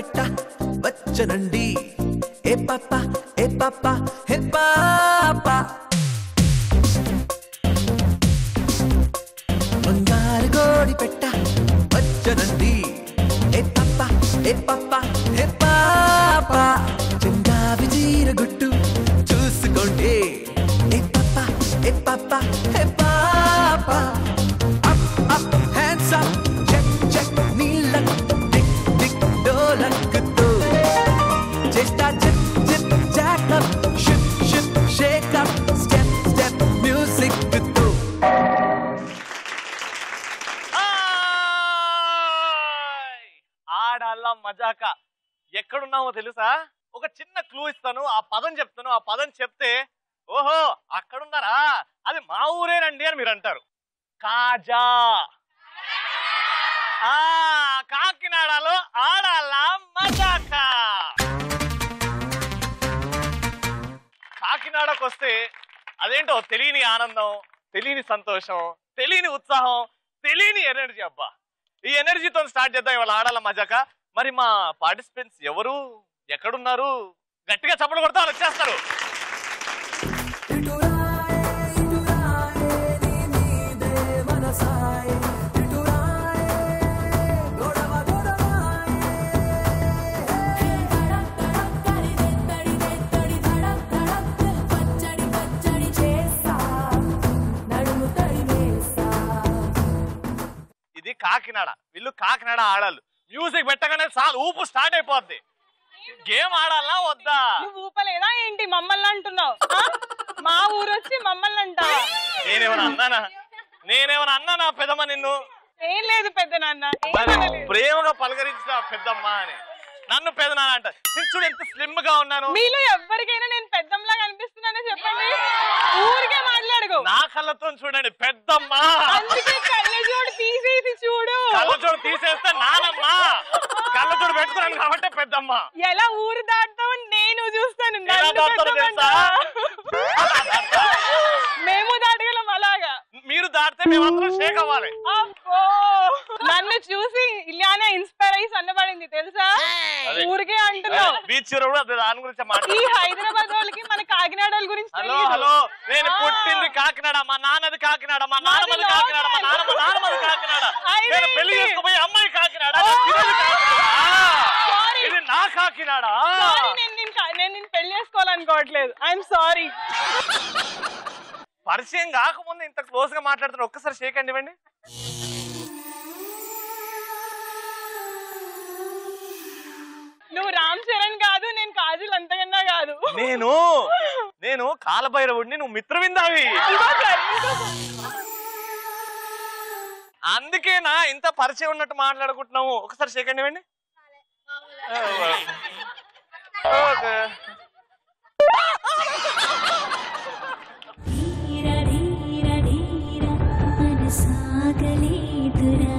పెట్ట వచ్చనండి ఏ పాప ఏ పాప హే పాప బంగారు కోడి పెట్ట వచ్చనండి ఏ పాప ఏ పాప హే పాప చెంగావి చీర గుట్టు చూసుకోండి ఏ పాప ఏ పాప హే పాప up up hands up check check నీళ్ళ టిక్ టిక్ డోలక్కుతూ చేస్తా chip chip jack up ship ship shake up step step music తో హాయ్! ఆడాళ్ళ మజాక ఎక్కడున్నామో తెలుసా ఒక చిన్న క్లూ ఇస్తాను ఆ పదం చెప్తాను ఆ పదం చెప్తే ఓహో అక్కడున్నారా అది మా ఊరేనండి అని మీరు అంటారు కాజా ఆ కాకినాడలో ఆడాళ్ళ మజాక కాకినాడకు వస్తే అదేంటో తెలియని ఆనందం తెలియని సంతోషం తెలియని ఉత్సాహం తెలియని ఎనర్జీ అబ్బా ఈ ఎనర్జీతో స్టార్ట్ చేద్దాం ఇవాళ ఆడాల మజాక మరి మా పార్టిసిపెంట్స్ ఎవరు ఎక్కడున్నారు గట్టిగా చప్పలు కొడతా వాళ్ళు వచ్చేస్తారు ఇది కాకినాడ వీళ్ళు కాకినాడ ఆడాలి మ్యూజిక్ పెట్టగానే చాలు ఊపు స్టార్ట్ అయిపోద్ది గేమ్ ఆడాలా వద్దా నువ్వు ఊపలేదా ఏంటి మమ్మల్ని అంటున్నావు ఆ? మా ఊరు వచ్చి మమ్మల్ని అంటావా నేనేమైనా అన్నానా నేనేమైనా అన్నానా పెద్దమ్మ నిన్ను ఏం లేదు పెద్ద నాన్న ఏం మరి అనలేదు. ప్రేమగా పలకరించిన పెద్దమ్మ అని నన్ను పెదనాన్న అంట నేను చూడు ఎంత స్లిమ్ గా ఉన్నాను మీలో ఎవ్వరికైనా నేను పెద్దంలా కనిపిస్తున్నానో చెప్పండి ఊరికే మాట్లాడుకో నా కళ్ళతో చూడండి పెద్దమ్మ అందుకే కళ్ళజోడు తీసేసి చూడు కళ్ళజోడు తీసేస్తే నానమ్మ కళ్ళజోడు పెట్టుకున్నాను కాబట్టి పెద్దమ్మ ఎలా ఊరు దాటుతావు నేను చూస్తాను ఎలా నన్ను దాటుతారో పెద్దమ్మంటావా? తెలుసా? మేము దాటగలం అలాగా మీరు దాటితే మేమందరం షేక్ అవ్వాలి అబ్బో నన్ను చూసి ఇలియానా ఇన్స్పైర్ అయ్యి సన్నబడింది తెలుసా అదే. ఊరికే అంటున్నావు బీచ్ కూడా అదే దాని గురించి ఈ మాట్లాడు హైదరాబాద్ వాళ్ళకి మన కాకినాడ వాళ్ళ గురించి హలో తెలీదు. హలో నేను ఆ. పుట్టింది కాకినాడ మా నాన్నది కాకినాడ మా నాన్నమది కాకినాడ మా నాన్నమ్మ నాన్నమది కాకినాడ అయితే నేను పెళ్లి ఏంటి? చేసుకుపోయి అమ్మాయి కాకినాడ నేను తినేది కాకినాడ. ఆ, Sorry. ఇది నా కాకినాడ Sorry, నేను నేను కా- నేను నిన్ను పెళ్లి చేసుకోవాలనుకోవట్లేదు ఐఎమ్ సారీ పరిచయం కాకముందు ఇంత క్లోజ్ గా మాట్లాడుతున్నారు ఒక్కసారి షేక్ అండి ఇవ్వండి నువ్వు రామ్ చరణ్ కాదు నేను కాజల్ అంతకన్నా కాదు నేను నేను కాలభైరవుడిని నువ్వు మిత్రవిందావి ఇంకోసారి, ఇంకోసారి. అందుకేనా ఇంత పరిచయం ఉన్నట్టు మాట్లాడుకుంటున్నాము ఒకసారి షేక్ అండి ఇవ్వండి ఓకే ధీర ధీర ధీర మనసాగలేదురా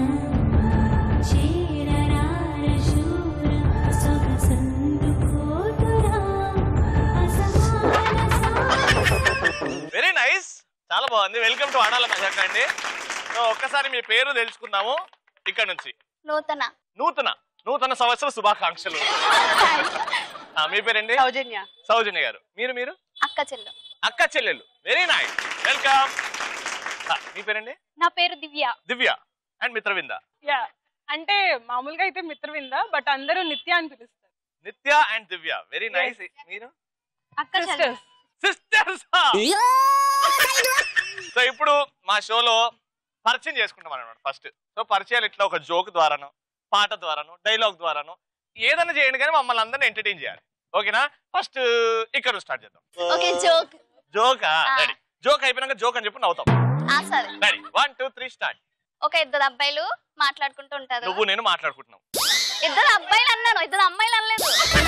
చేరరార శూర సొగసందుకోదురా అసమాన వెరీ నైస్ చాలా బాగుంది వెల్కమ్ టు ఆడాల మజాక అండి సో ఒక్కసారి మీ పేరు తెలుసుకుందాము ఇక్కడ నుంచి నూతన నూతన నూతన సంవత్సర శుభాకాంక్షలు ఆ, మీ పేరండి సౌజన్య సౌజన్య గారు మీరు మీరు అక్క చెల్లు అక్క చెల్లెలు వెరీ నైస్ వెల్కమ్ మీ పేరండి నా పేరు దివ్య దివ్య అండ్ మిత్రవింద యా అంటే మామూలుగా అయితే మిత్రవింద బట్ అందరూ నిత్య అని పిలుస్తారు నిత్య అండ్ దివ్య వెరీ నైస్ మీరు అక్క చెల్లు సిస్టర్స్ సిస్టర్స్ సో ఇప్పుడు మా షోలో పరిచయం చేసుకుంటాం అనమాట ఫస్ట్ సో పరిచయాలు ఇట్లా ఒక జోక్ ద్వారాను పాట ద్వారాను డైలాగ్ ద్వారాను ఏదైనా చేయండి కానీ మమ్మల్ని అందరిని ఎంటర్టైన్ చేయాలి ఓకేనా ఫస్ట్ ఇక్కడ స్టార్ట్ చేద్దాం ఓకే జోక్ జోక్ ఆ. రెడీ జోక్ అయిపోయినాక జోక్ అని చెప్పి నవ్వుతాం ఆ సరే ready one two three start ఒక ఇద్దరు అబ్బాయిలు మాట్లాడుకుంటూ ఉంటారు నువ్వు నేను మాట్లాడుకుంటున్నాం ఇద్దరు అబ్బాయిలు అన్నాను ఇద్దరు అమ్మాయిలు అనలేదు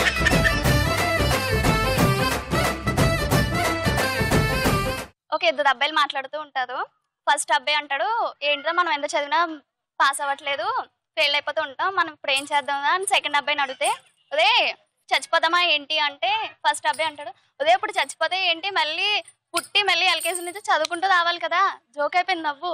ఓకే ఇద్దరు అబ్బాయిలు మాట్లాడుతూ ఉంటారు ఫస్ట్ అబ్బాయి అంటాడు ఏంటో మనం ఎంత చదివినా పాస్ అవ్వట్లేదు ఫెయిల్ అయిపోతూ ఉంటాం మనం ఇప్పుడు ఏం చేద్దాం అని సెకండ్ అబ్బాయిని అడిగితే అదే చచ్చిపోదామా ఏంటి అంటే ఫస్ట్ అబ్బాయి అంటాడు అదే ఇప్పుడు చచ్చిపోతే ఏంటి మళ్ళీ పుట్టి మళ్ళీ ఎల్కేజీ నుంచి చదువుకుంటూ రావాలి కదా జోక్ అయిపోయింది నవ్వు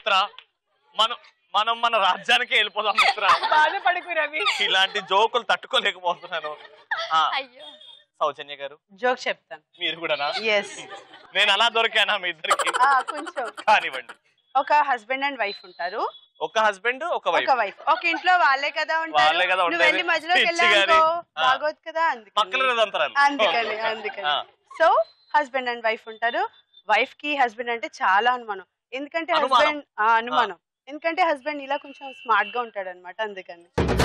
మిత్ర మనం మనం మన రాజ్యానికే వెళ్ళిపోదాం మిత్ర బాధపడకు రవి ఇలాంటి జోకులు తట్టుకోలేకపోతున్నాను ఆ, అయ్యో సౌజన్య గారు జోక్ చెప్తాను మీరు కూడానా ఎస్ నేను అలా దొరికానా మీ ఇద్దరికి కొంచెం కానివ్వండి ఒక హస్బెండ్ అండ్ వైఫ్ ఉంటారు ఒక హస్బెండ్ ఒక ఒక వైఫ్ వైఫ్ ఒక ఇంట్లో వాళ్ళే కదా ఉంటారు వాళ్ళే కదా నువ్వు ఉంటారు. వెళ్ళి మధ్యలోకి పిచ్చి వెళ్ళానుకో గాని. ఆ. బాగోదు కదా పక్కన అందుకని అంతరాలు అందుకని అందుకని ఆ. సో హస్బెండ్ అండ్ వైఫ్ ఉంటారు వైఫ్ కి హస్బెండ్ అంటే చాలా అనుమానం ఎందుకంటే అనుమానం. హస్బెండ్ అనుమానం ఎందుకంటే హస్బెండ్ ఇలా కొంచెం స్మార్ట్ గా ఉంటాడు అనమాట అందుకని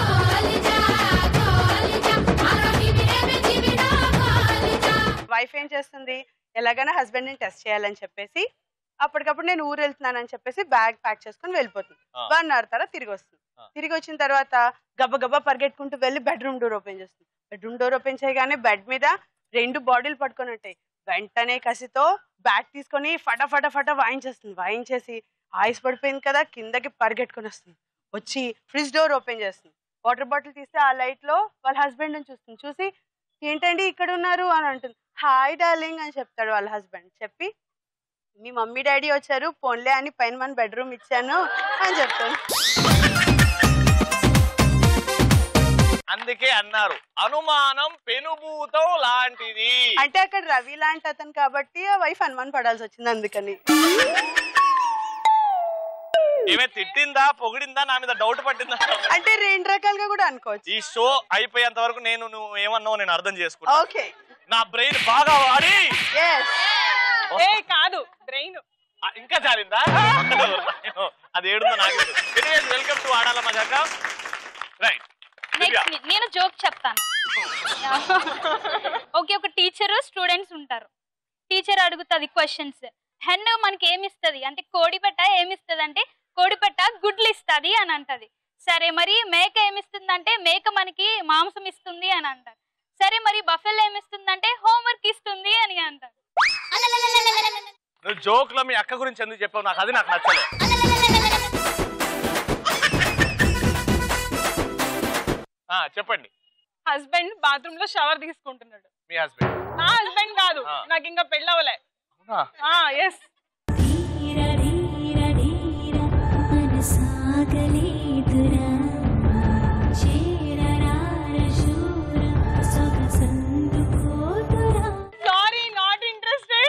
వైఫ్ ఏం చేస్తుంది ఎలాగైనా హస్బెండ్ ని టెస్ట్ చేయాలని చెప్పేసి అప్పటికప్పుడు నేను ఊరు వెళ్తున్నానని చెప్పేసి బ్యాగ్ ప్యాక్ చేసుకుని వెళ్ళిపోతుంది ఆ. వన్ అవర్ తర్వాత తిరిగి వస్తుంది ఆ. తిరిగి వచ్చిన తర్వాత గబ్బ గబ్బా పరిగెట్టుకుంటూ వెళ్ళి బెడ్రూమ్ డోర్ ఓపెన్ చేస్తుంది బెడ్రూమ్ డోర్ ఓపెన్ చేయగానే బెడ్ మీద రెండు బాడీలు పట్టుకొని ఉంటాయి వెంటనే కసితో బ్యాగ్ తీసుకొని ఫట ఫట ఫట వాయించేస్తుంది వాయించేసి ఆయిస్ పడిపోయింది కదా కిందకి పరిగెట్టుకొని వస్తుంది వచ్చి ఫ్రిడ్జ్ డోర్ ఓపెన్ చేస్తుంది వాటర్ బాటిల్ తీస్తే ఆ లైట్ లో వాళ్ళ హస్బెండ్ చూస్తుంది చూసి ఏంటండి ఇక్కడ ఉన్నారు అని అంటుంది హాయ్ డార్లింగ్ అని చెప్తాడు వాళ్ళ హస్బెండ్ చెప్పి మీ మమ్మీ డాడీ వచ్చారు పోన్లే అని పైన మన బెడ్రూమ్ ఇచ్చాను అని చెప్తాను అందుకే అన్నారు అనుమానం పెనుభూతం లాంటిది అంటే అక్కడ రవి లాంటి అతను కాబట్టి ఆ వైఫ్ అనుమాన పడాల్సి వచ్చింది అందుకని ఏమే తిట్టిందా పొగిడిందా నా మీద డౌట్ పట్టిందా అంటే రెండు రకాలుగా కూడా అనుకోవచ్చు ఈ షో అయిపోయేంత వరకు నేను నువ్వు ఏమన్నావు నేను అర్థం చేసుకున్నా ఓకే నా బ్రెయిన్ బాగా వాడి ఎస్ ఏ కాదు బ్రెయిన్ ఆ, ఇంకా చాలిందా అది ఏడుందో నాకు welcome to Aadala Majaka right next నేను జోక్ చెప్తాను ఓకే ఒక టీచర్ స్టూడెంట్స్ ఉంటారు టీచర్ అడుగుతుంది క్వశ్చన్స్ హెన్ మనకి ఏమి ఇస్తుంది అంటే కోడిపెట్ట ఏమి ఇస్తుంది అంటే కోడిపెట్ట గుడ్లు ఇస్తుంది అని అంటది సరే మరి మేక ఏమిస్తుంది అంటే మేక మనకి మాంసం ఇస్తుంది అని అంటారు సరే మరి బఫెల్ ఏమిస్తుంది హోంవర్క్ ఇస్తుంది అని అంటారు నువ్వు జోక్ లో మీ అక్క గురించి ఎందుకు చెప్పావు నాకు అది నాకు నచ్చలేదు ఆ, చెప్పండి హస్బెండ్ బాత్రూమ్ లో షవర్ తీసుకుంటున్నాడు మీ హస్బెండ్ నా హస్బెండ్ కాదు ఆ. నాకు ఇంకా పెళ్ళవలే ఎస్ ధీర ధీర ధీర మనసాగలేదురా చేరరార శూర సొగసందుకోదురా sorry not interested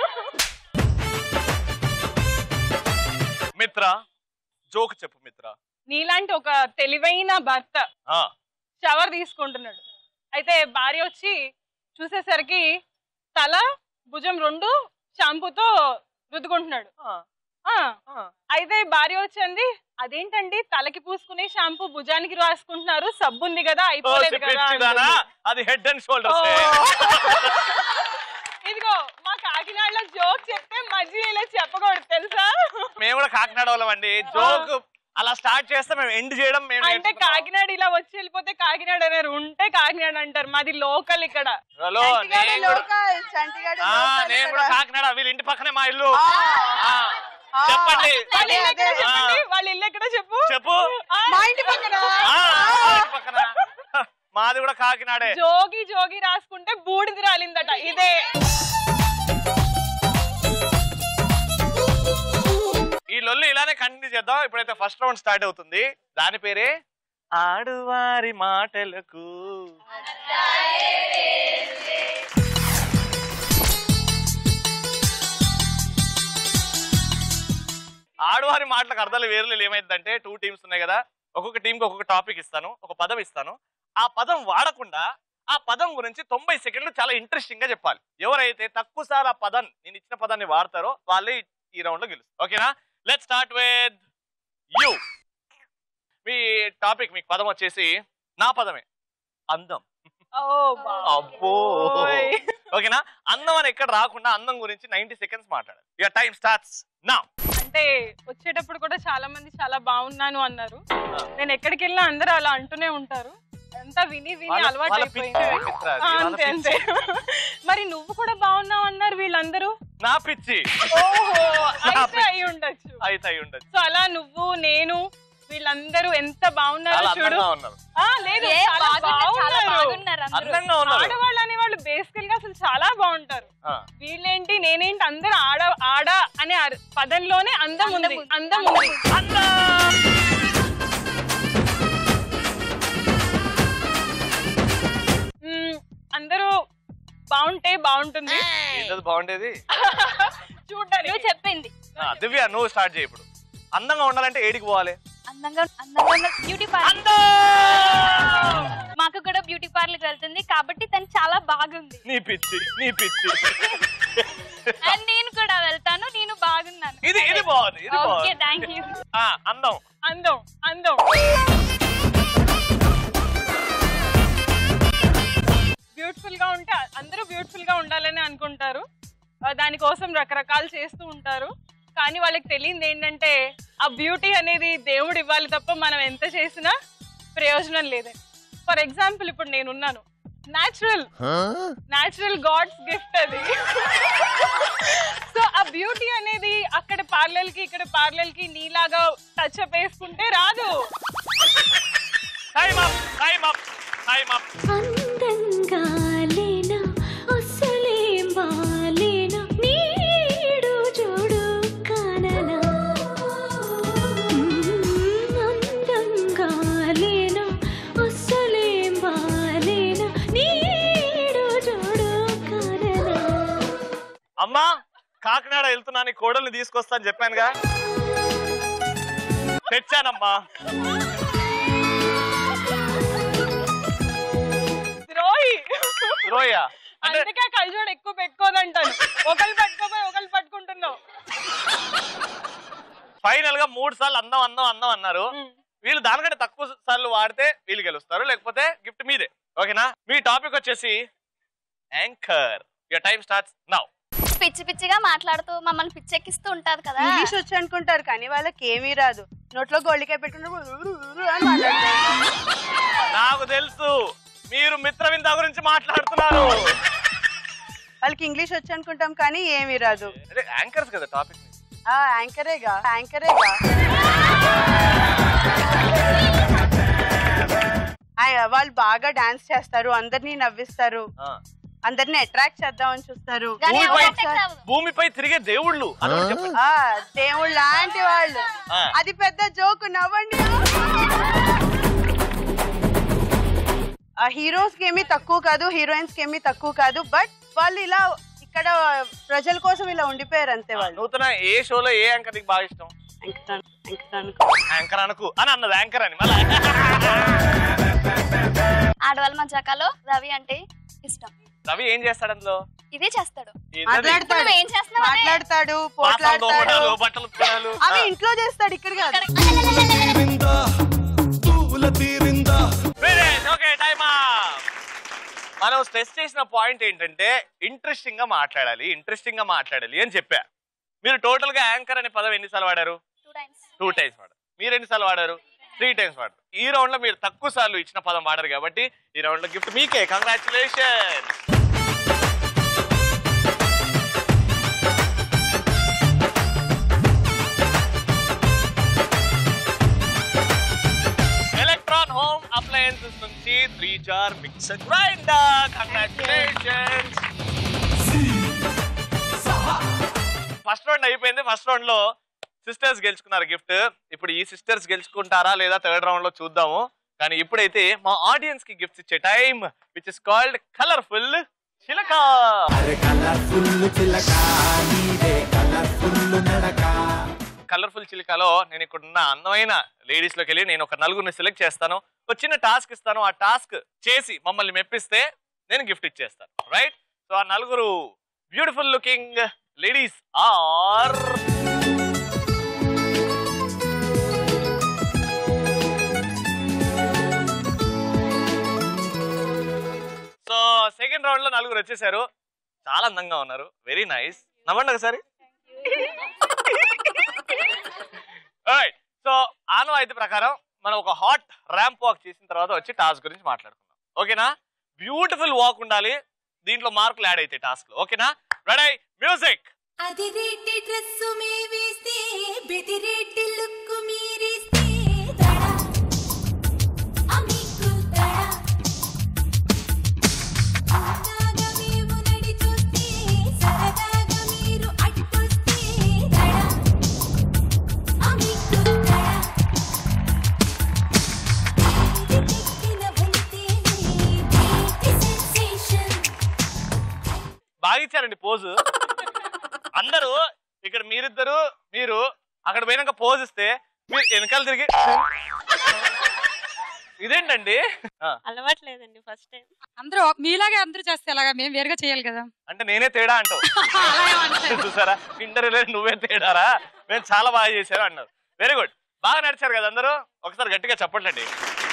Mitra joke చెప్పు మిత్ర నీలాంటి ఒక తెలివైన భర్త ఆ, షవర్ తీసుకుంటున్నాడు అయితే భార్య వచ్చి చూసేసరికి తల భుజం రెండు షాంపూతో రుద్దుకుంటున్నాడు ఆ, అయితే భార్య వచ్చింది అదేంటండి తలకి పూసుకునే షాంపూ భుజానికి రాసుకుంటున్నారు సబ్బు ఉంది కదా ఓ, అయిపోలేదు కదా పిచ్చిదానా? అంటుంది. అది హెడ్ అండ్ ఓ. షోల్డర్స్ ఇదిగో మా కాకినాడలో జోక్ చెప్తే మధ్య ఇలా చెప్పకూడదు తెలుసా మేము కూడా కాకినాడ వాళ్ళం అండి జోక్ అలా స్టార్ట్ చేస్తే మేము ఎండ్ చేయడం మేము అంటే నేర్చుకున్నాం. కాకినాడ ఇలా వచ్చి వెళ్ళిపోతే కాకినాడ అనేది ఉంటే కాకినాడ అంటారు మాది లోకల్ ఇక్కడ హలో చంటిగాడు నేను కూడా- లోకల్, చంటిగాడు ఆ, లోకల్ నేను కూడా ఇక్కడ. కాకినాడ వీళ్ళ ఇంటి పక్కనే మా ఇల్లు ఆ, ఆ, ఆ. చెప్పండి వాళ్ళ ఇల్లు ఎక్కడ అదే. చెప్పండి వాళ్ళ ఇల్లు ఎక్కడ చెప్పు చెప్పు ఆ, మా ఇంటి పక్కన ఆ, మా ఇంటి పక్కన మాది కూడా కాకినాడే జోగి జోగి రాసుకుంటే బూడిది రాలిందట ఇదే ఈ లొల్లి ఇలానే కంటిన్యూ చేద్దాం ఇప్పుడైతే ఫస్ట్ రౌండ్ స్టార్ట్ అవుతుంది దాని పేరే ఆడువారి మాటలకు ఆడవారి మాటలకు అర్థాలు వేరులేదు ఏమైందంటే టూ టీమ్స్ ఉన్నాయి కదా ఒక్కొక్క టీంకి ఒక్కొక్క టాపిక్ ఇస్తాను ఒక పదం ఇస్తాను ఆ పదం వాడకుండా ఆ పదం గురించి తొంభై సెకండ్లు చాలా ఇంట్రెస్టింగ్ గా చెప్పాలి ఎవరైతే తక్కువ సార్లు ఆ పదం నేను ఇచ్చిన పదాన్ని వాడతారో వాళ్ళే ఈ- ఈ రౌండ్ లో గెలుస్తారు ఓకేనా లెట్ స్టార్ట్ విత్ యూ మీ టాపిక్ మీకు పదం వచ్చేసి నా పదమే అందం ఓ అబ్బో బాబోయ్. ఓకేనా అందం అని ఎక్కడ రాకుండా అందం గురించి నైన్టీ సెకండ్స్ మాట్లాడాలి ఇక టైం స్టార్ట్స్ నా అంటే వచ్చేటప్పుడు కూడా చాలా మంది చాలా బాగున్నాను అన్నారు నేను ఎక్కడికి వెళ్ళినా అందరూ అలా అంటూనే ఉంటారు అంతా విని విని వాళ్ళ- అలవాటు వాళ్ళ అయిపోయింది పిచ్చి, మిత్ర, అది ఆ, వాళ్ళ అంతే అంతే మరి నువ్వు కూడా బాగున్నావు అన్నారు వీళ్ళందరూ నా పిచ్చి ఓహో అయితే పిచ్చి. అయి ఉండొచ్చు అయితే అయి ఉండదు సో అలా నువ్వు నేను వీళ్ళందరూ ఎంత బాగున్నారో చాలా చూడు అందంగా ఉన్నారు ఆ లేదు ఏ, చాలా బాగుంటే చాలా బాగున్నారు బాగున్నారు అందరూ అందంగా ఉన్నారు ఆడవాళ్ళు అనే వాళ్ళు బేసికల్ గా అసలు చాలా బాగుంటారు ఆ. వీళ్ళేంటి నేనేంటి అందరూ ఆడ ఆడ అనే అర్- పదంలోనే అందం ఉంది అందం అందం ఉంది మ్మ్, అందరూ బాగుంటే బాగుంటుంది ఏంటది బాగుండేది చూడ్డానికి నువ్వు చెప్పింది ఆ, దివ్య నువ్వు స్టార్ట్ చేయి ఇప్పుడు అందంగా ఉండాలంటే ఏడికి పోవాలి అందంగా అందంగా ఉన్న బ్యూటీ పార్లర్ మాకు కూడా బ్యూటీ పార్లర్ వెళ్తుంది కాబట్టి తను చాలా బాగుంది నీ పిచ్చి నీ పిచ్చి అండ్ నేను కూడా వెళ్తాను నేను బాగున్నాను ఇది ఇది బాగుంది ఇది ఓకే బాగుంది థ్యాంక్ యూ ఆ, అందం అందం అందం బ్యూటిఫుల్ గా ఉంటే అందరూ బ్యూటిఫుల్ గా ఉండాలని అనుకుంటారు ఆ, దానికోసం రకరకాలు చేస్తూ ఉంటారు కానీ వాళ్ళకి తెలియంది ఏంటంటే ఆ బ్యూటీ అనేది దేవుడు ఇవ్వాలి తప్ప మనం ఎంత చేసినా ప్రయోజనం లేదని ఫర్ ఎగ్జాంపుల్ ఇప్పుడు నేనున్నాను న్యాచురల్ న్యాచురల్ గాడ్స్ గిఫ్ట్ అది సో ఆ బ్యూటీ అనేది అక్కడ పార్లర్ కి ఇక్కడ పార్లర్ కి నీలాగా టచ్ అప్ వేసుకుంటే రాదు time up time up time up అందంగా లేనా అసలేం బాలేనా నీడు చూడు కాననా మ్మ్, అందంగా లేనా అసలేం బాలేనా నీడు చూడు కాననా అమ్మా కాకినాడ వెళ్తున్నాను ఈ కోడల్ని తీసుకొస్తా అని చెప్పానుగా తెచ్చానమ్మా ద్రోహి రోయ అంటే అందుకే కళ్ళజోడు ఎక్కువ పెట్టుకోదంటాను ఒకళ్ళు పట్టుకోపోయి ఒకళ్ళు పట్టుకుంటున్నావు ఫైనల్ గా మూడు సార్లు అందం అందం అందం అన్నారు వీళ్ళు దానికంటే తక్కువ సార్లు వాడితే వీళ్ళు గెలుస్తారు లేకపోతే గిఫ్ట్ మీదే ఓకేనా మీ టాపిక్ వచ్చేసి anchor your time starts now పిచ్చి పిచ్చిగా మాట్లాడుతూ మమ్మల్ని పిచ్చెక్కిస్తూ ఉంటారు కదా ఇంగ్లీష్ వచ్చి అనుకుంటారు కానీ వాళ్ళకి ఏమీ రాదు నోట్లో గోళికాయ పెట్టుకుంటే అని మాట్లాడతారు నాకు తెలుసు మీరు మిత్రవింద గురించి మాట్లాడుతున్నారు వాళ్ళకి ఇంగ్లీష్ వచ్చి అనుకుంటాం కానీ ఏమీ రాదు అంటే యాంకర్స్ కదా టాపిక్ ఆ యాంకరేగా యాంకరేగా ఆ, వాళ్ళు బాగా డాన్స్ చేస్తారు అందరినీ నవ్విస్తారు అందరినీ అట్రాక్ట్ చేద్దామని చూస్తారు కానీ భూమిపై ఎవరు attack అవ్వదు. భూమిపై తిరిగే దేవుళ్ళు అని ఒకటి చెప్పండి ఆ దేవుడు లాంటి వాళ్ళు ఆ. అది పెద్ద జోక్ నవ్వండి ఆ హీరోస్ కి ఏమీ తక్కువ కాదు హీరోయిన్స్ కి ఏమీ తక్కువ కాదు బట్ వాళ్ళు ఇలా ఇక్కడ ప్రజల కోసం ఇలా ఉండిపోయారు అంతే వాళ్ళు నూతన ఏ షోలో ఏ యాంకర్ నీకు బాగా ఇష్టం వెంకటాన్ వెంకటాన్ యాంకర్ అనుకు అని అన్నది యాంకర్ అని మళ్ళీ ఆడవాళ్ళ మజాకాలో రవి అంటే ఇష్టం రవి ఏం చేస్తాడు అందులో ఇదే చేస్తాడు ఏంటది? మాట్లాడతాడు నువ్వు ఏం చేస్తున్నావు అదే? మాట్లాడతాడు పాత్రలు పోట్లాడతాడు తోమడాలు, బట్టలు ఉతకడాలు. అవి ఇంట్లో చేస్తాడు ఇక్కడ కాదు Finish. Okay, time up. మనం స్ట్రెస్ చేసిన పాయింట్ ఏంటంటే ఇంట్రెస్టింగ్ గా మాట్లాడాలి ఇంట్రెస్టింగ్ గా మాట్లాడాలి అని చెప్పా మీరు టోటల్ గా యాంకర్ అనే పదం ఎన్నిసార్లు వాడారు టూ టైమ్స్ టూ టైమ్స్ వాడారు మీరు ఎన్నిసార్లు వాడారు త్రీ టైమ్స్ వాడారు ఈ రౌండ్ లో మీరు తక్కువ సార్లు ఇచ్చిన పదం వాడారు కాబట్టి ఈ రౌండ్ లో గిఫ్ట్ మీకే కంగ్రాచులేషన్ ఎలక్ట్రాన్ హోమ్ అప్లయన్సెస్ నుంచి three jar mixer grinder congratulations first round అయిపోయింది ఫస్ట్ రౌండ్ లో సిస్టర్స్ గెలుచుకున్నారు గిఫ్ట్ ఇప్పుడు ఈ సిస్టర్స్ గెలుచుకుంటారా లేదా థర్డ్ రౌండ్ లో చూద్దాము కానీ ఇప్పుడైతే మా ఆడియన్స్ కి గిఫ్ట్స్ ఇచ్చే time which is called colourful చిలక కలర్ఫుల్ చిలుకలో నేను ఇక్కడ ఉన్న అందమైన లేడీస్ లోకి వెళ్ళి నేను ఒక నలుగురిని సెలెక్ట్ చేస్తాను ఒక చిన్న టాస్క్ ఇస్తాను ఆ టాస్క్ చేసి మమ్మల్ని మెప్పిస్తే నేను గిఫ్ట్ ఇచ్చేస్తాను రైట్ సో ఆ నలుగురు beautiful looking ladies are so second round లో నలుగురు వచ్చేసారు చాలా అందంగా ఉన్నారు వెరీ నైస్ నవ్వండి ఒకసారి సో ఆనవాయితీ ప్రకారం మనం ఒక హాట్ ర్యాంప్ వాక్ చేసిన తర్వాత వచ్చి టాస్క్ గురించి మాట్లాడుకుందాం ఓకేనా బ్యూటిఫుల్ వాక్ ఉండాలి దీంట్లో మార్కులు యాడ్ అయితే టాస్క్ లో ఓకేనా రెడీ మ్యూజిక్ అది రేటి డ్రెస్సు మీ వేస్తే బెదిరేటి లుక్కు మీరేస్తే దడా అమీకు దడా బాగా ఇచ్చారండి పోజు అందరూ ఇక్కడ మీరిద్దరు మీరు అక్కడ పోయినాక పోజ్ ఇస్తే మీరు వెనకాల తిరిగి ఇదేంటండి ఆ, అలవాట్లేదండి ఫస్ట్ టైం అందరూ మీలాగే అందరూ చేస్తే ఎలాగా మేము వేరుగా చేయాలి కదా అంటే నేనే తేడా అంటావు చూసారా ఇంటర్వ్యూలో నువ్వే తేడారా మేము చాలా బాగా చేశారు అన్నారు వెరీ గుడ్ బాగా నడిచారు కదా అందరూ ఒకసారి గట్టిగా చెప్పట్లండి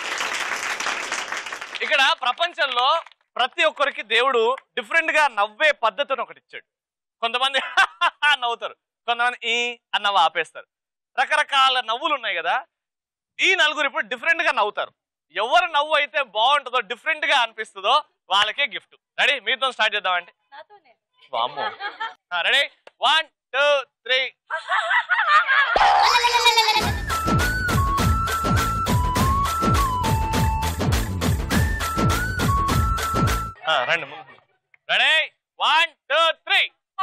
ఇక్కడ ప్రపంచంలో ప్రతి ఒక్కరికి దేవుడు డిఫరెంట్ గా నవ్వే పద్ధతిని ఒకటి ఇచ్చాడు కొంతమంది నవ్వుతారు కొంతమంది ఈ అన్నవి ఆపేస్తారు రకరకాల నవ్వులు ఉన్నాయి కదా ఈ నలుగురు ఇప్పుడు డిఫరెంట్ గా నవ్వుతారు ఎవరు నవ్వు అయితే బాగుంటుందో డిఫరెంట్ గా అనిపిస్తుందో వాళ్ళకే గిఫ్ట్ రెడీ మీతో స్టార్ట్ చేద్దామంటే వామ్మో రెడీ వన్ టూ త్రీ రండి ముందు ready one two three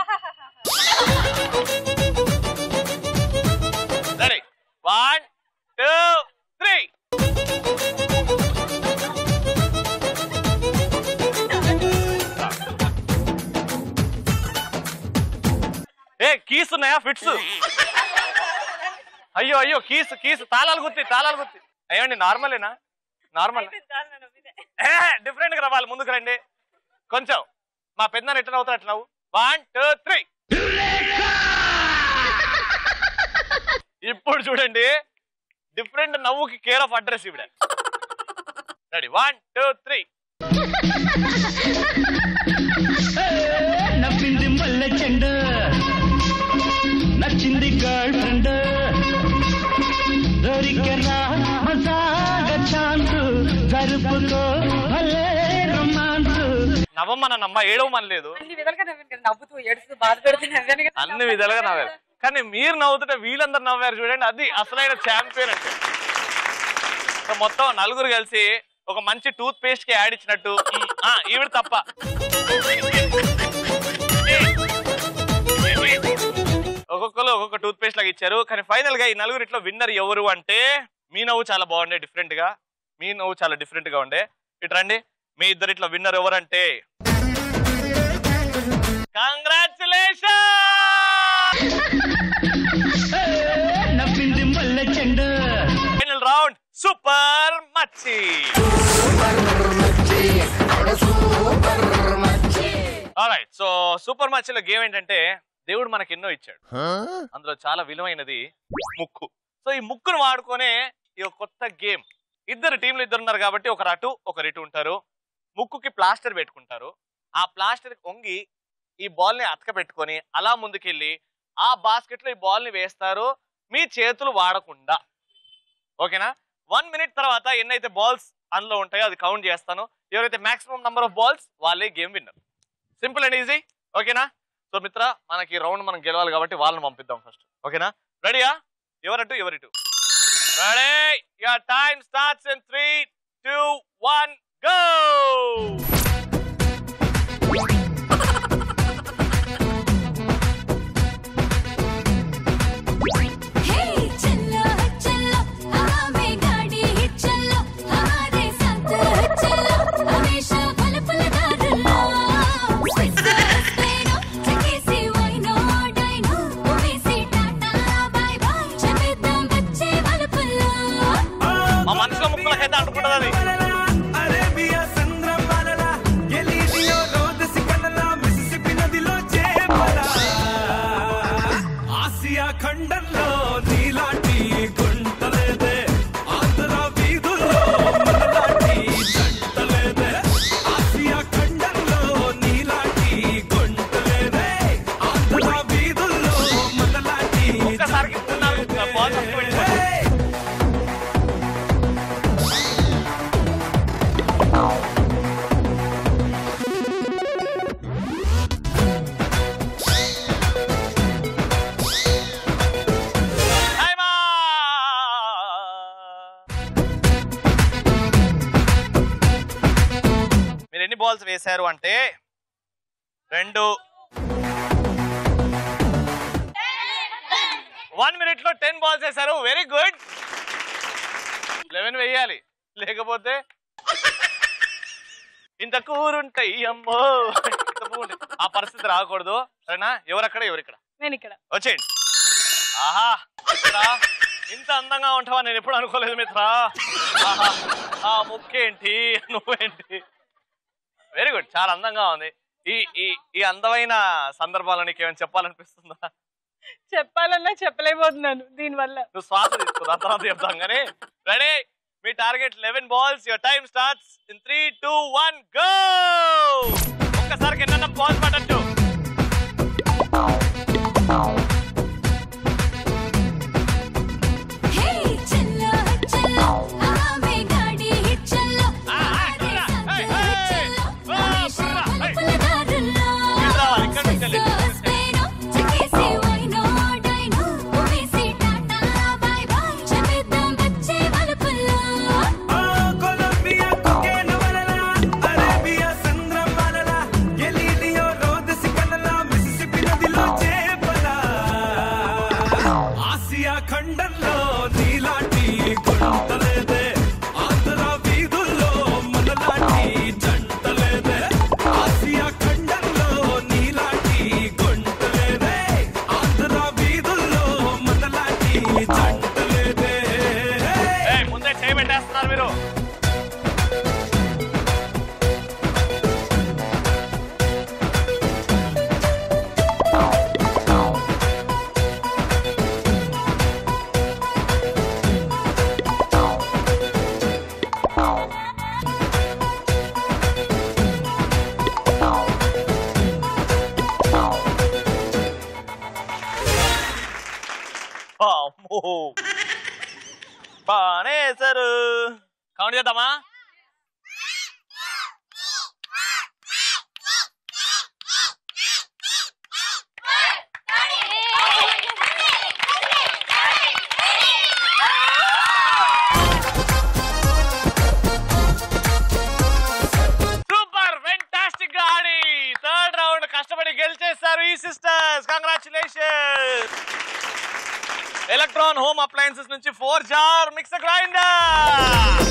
ready one two three ఏ కీస్ ఉన్నాయా ఫిట్స్ అయ్యో అయ్యో కీస్ కీస్ తాళాలు గుర్తి తాళాలు గుర్తి అయ్యండి నార్మలేనా నార్మల్ డిఫరెంట్ గా రావాలి ముందుకు రండి కొంచెం మా పెద్ద ఎట్లా అవుతారు అట్లా నవ్వు వన్ టూ త్రీ ఇప్పుడు చూడండి డిఫరెంట్ నవ్వుకి కేర్ ఆఫ్ అడ్రస్ ఇవిడ రెడీ వన్ టూ త్రీ నవ్వింది మల్లె చెండు నచ్చింది గర్ల్ ఫ్రెండ్ దొరికనా మజాగ ఛాన్స్ జరుపుకో భలే రొమాన్స్ నవ్వమ్మన నమ్మ ఏడవమని లేదు అన్ని విధాలుగా నవ్వాను కదా నవ్వుతూ ఏడుస్తూ బాధ పెడుతూ నవ్వాను కదా అన్ని విధాలుగా నవ్వారు కానీ మీరు నవ్వుతుంటే వీళ్ళందరూ నవ్వారు చూడండి అది అసలైన ఛాంపియన్ అంటే సో మొత్తం నలుగురు కలిసి ఒక మంచి టూత్ పేస్ట్ కి యాడ్ ఇచ్చినట్టు మ్, ఆ, ఈవిడ తప్ప ఒక్కొక్కరు ఒక్కొక్క టూత్ పేస్ట్ లాగా ఇచ్చారు కానీ ఫైనల్ గా ఈ నలుగురిట్లో విన్నర్ ఎవరు అంటే మీ నవ్వు చాలా బాగుండే డిఫరెంట్ గా మీ నవ్వు చాలా డిఫరెంట్ గా ఉండే ఇటు రండి మీ ఇద్దరిట్లో విన్నర్ ఎవరంటే కంగ్రాచులేషన్ నవ్వింది మల్లె చెండు ఫైనల్ రౌండ్ సూపర్ మచ్చి రైట్ సో సూపర్ మచ్చిలో గేమ్ ఏంటంటే దేవుడు మనకి ఎన్నో ఇచ్చాడు అందులో చాలా విలువైనది ముక్కు సో ఈ ముక్కును వాడుకొనే ఈ ఒక కొత్త గేమ్ ఇద్దరు టీంలు ఇద్దరు ఉన్నారు కాబట్టి ఒకరు అటు ఒకరు ఇటు ఉంటారు ముక్కుకి ప్లాస్టర్ పెట్టుకుంటారు ఆ ప్లాస్టర్ వంగి ఈ బాల్ ని అతక పెట్టుకొని అలా ముందుకెళ్ళి ఆ బాస్కెట్ లో ఈ బాల్ ని వేస్తారు మీ చేతులు వాడకుండా ఓకేనా వన్ మినిట్ తర్వాత ఎన్నైతే బాల్స్ అందులో ఉంటాయో అది కౌంట్ చేస్తాను ఎవరైతే మాక్సిమం నంబర్ ఆఫ్ బాల్స్ వాళ్ళే game winner simple and easy ఓకేనా సో మిత్ర మనకి రౌండ్ మనం గెలవాలి కాబట్టి వాళ్ళని పంపిద్దాం ఫస్ట్ ఓకేనా రెడీయా ఎవరటు ఎవరిటు ready your time starts in three two one go hey చల్లో చల్లో ఆమె గాడి చల్లో ఆరే సంత చల్లో హమేషా పల పల దారుల్లో స్పేనో చెకేసి వైనో డైనో వేసి టాటా బై బై చెప్పేద్దాం వచ్చే వలపుల్లో మా మనసులో ముక్కలకైతే అంటుకుంటుంది అది అరేబియా సంద్రం వలలా ఎలీడియో రోదసి కలలా మిసిసిపి నదిలో చేపలా ఆసియా ఖండంలో నీలాంటి గుంటలేదే ఆంధ్ర వీధుల్లో మనలాంటి జంటలేదే ఆసియా ఖండంలో నీలాంటి గుంటలేదే ఆంధ్ర వీధుల్లో మనలాంటి ఒక్కసారికి మూడు నాలుగు balls అప్పుడు పెట్టుకోండి. Time out! మీరు ఎన్ని బాల్స్ వేశారు అంటే రెండు వన్ మినిట్ లో టెన్ బాల్స్ వేశారు వెరీ గుడ్ లెవెన్ వేయాలి లేకపోతే ఇంత కూరుంటాయి అమ్మో తప్పుకుంటే ఆ పరిస్థితి రాకూడదు సరేనా ఎవరక్కడ ఎవరిక్కడ నేను ఇక్కడ వచ్చేయండి ఆహా మిత్రా ఇంత అందంగా ఉంటావా నేను ఎప్పుడు అనుకోలేదు మిత్రా ఆహా ఆ ముక్కేంటి నువ్వేంటి వెరీ గుడ్ చాలా అందంగా ఉంది ఈ ఈ ఈ అందమైన సందర్భాల్లో నీకు ఏమైనా చెప్పాలనిపిస్తుందా చెప్పాలన్నా చెప్పలేకపోతున్నాను దీనివల్ల నువ్వు శ్వాస తీసుకో దాని తర్వాత చెప్తాం కానీ రెడీ మీ target eleven balls your time starts in three two one go ఒక్కసారి ఎన్న బాల్స్ పట్టచ్చు హే చల్లో చల్లో ఆమె గాడి చల్లో ఆడే సందే చల్లో మనిషి పలుపుల దారుల్లో సస్సేనో చకేసి వైనో డైనో ఊవేసి టాటా బై బై చెప్పేద్దాం వచ్చే వలుపుల్లో కొలంబియా కుకేన వలల అరేబియా సంద్రం వలల గెలీలియో రోదసి కలల మిసిసిపి నదిలో చేపల ఆసియా ఖండంలో నీలాంటి గుంటలేదే ఆంధ్ర వీధుల్లో మనలాంటి జంటలేదే ఆసియా ఖండంలో నీలాంటి గుంటలేదే ఆంధ్ర వీధుల్లో మనలాంటి జంటలేదే ఏయ్, ముందే చేయబెట్టేస్తున్నారు మీరు అమ్మో బానేసారు కౌంట్ చేద్దామా సూపర్ ఫెంటాస్టిక్ గా ఆడి థర్డ్ రౌండ్ కష్టపడి గెలిచేశారు ఈ sisters congratulation Electron Home Appliances నుంచి ఫోర్ జార్ మిక్సర్ గ్రైండర్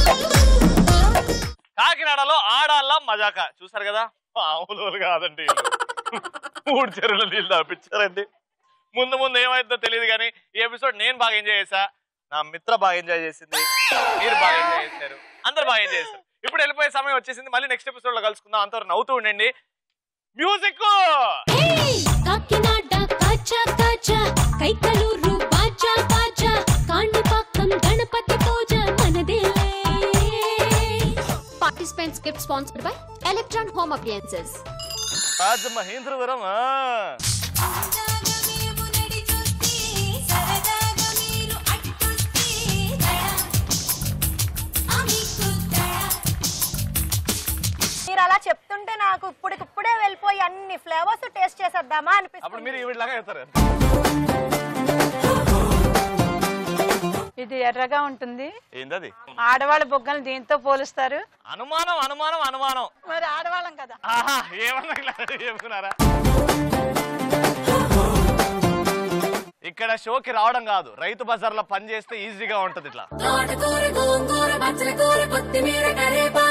కాకినాడలో ఆడాల మజాక చూసారు కదా మామూలు కాదండి వీళ్ళు. మూడు చెరువుల నీళ్ళు తాపించారండి ముందు ముందు ఏమైందో తెలియదు కానీ ఈ ఎపిసోడ్ నేను బాగా ఎంజాయ్ చేశా నా మిత్ర బాగా ఎంజాయ్ చేసింది మీరు బాగా ఎంజాయ్ చేశారు అందరు బాగా ఎంజాయ్ చేశారు ఇప్పుడు వెళ్ళిపోయే సమయం వచ్చేసింది మళ్ళీ నెక్స్ట్ ఎపిసోడ్ లో కలుసుకుందాం అంతవరకు నవ్వుతూ ఉండండి మ్యూజిక్ హే కాకినాడ కాచా కాచా కైకలూరు బాజా బాజా కాణిపాకం గణపతి పూజ మనదేలే Participants gift sponsored by Electron Home Appliances. రాజ మహేంద్రవరం ఆ. మీరు అలా చెప్తుంటే నాకు ఇప్పుడికిప్పుడే వెళ్ళిపోయి అన్ని ఫ్లేవర్స్ టేస్ట్ చేసేద్దామా అప్పుడు అనిపిస్తుంది మీరు ఈవిడలాగా చెప్తారు ఇది ఎర్రగా ఉంటుంది ఏందది ఆడవాళ్ళ బొగ్గలు దీంతో పోలుస్తారు అనుమానం అనుమానం అనుమానం మరి ఆడవాళ్ళం కదా ఆహా ఏమన్నా ఇలా చెప్తున్నారా ఇక్కడ షోకి రావడం కాదు రైతు బజార్ లో పని చేస్తే ఈజీగా ఉంటది ఇట్లా తోటకూర గోంగూర బచ్చల కూర కొత్తిమీర కరేపాకు